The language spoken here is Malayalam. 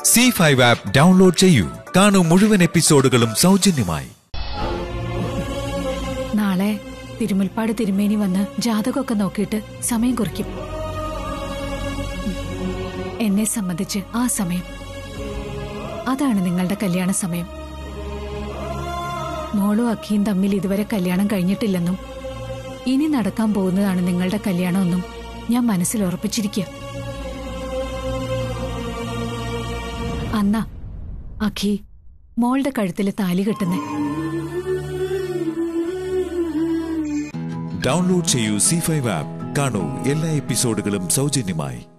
സി ഫൈവ് ആപ്പ് ഡൗൺലോഡ് ചെയ്യൂ കാണൂ മുഴുവൻ എപ്പിസോഡുകളും സൗജന്യമായി നാളെ തിരുമുൽപ്പാട് തിരുമേനി വന്ന് ജാതകമൊക്കെ നോക്കിയിട്ട് സമയം കുറിക്കും എന്നെ സംബന്ധിച്ച് ആ സമയം അതാണ് നിങ്ങളുടെ കല്യാണ സമയം മോളും അഖിയും തമ്മിൽ ഇതുവരെ കല്യാണം കഴിഞ്ഞിട്ടില്ലെന്നും ഇനി നടക്കാൻ പോകുന്നതാണ് നിങ്ങളുടെ കല്യാണമെന്നും ഞാൻ മനസ്സിൽ ഉറപ്പിച്ചിരിക്കുക അന്നാ അഖി മോളുടെ കഴുത്തിൽ താലി കെട്ടുന്നേ ഡൗൺലോഡ് ചെയ്യൂ സി ഫൈവ് ആപ്പ് കാണൂ എല്ലാ എപ്പിസോഡുകളും സൗജന്യമായി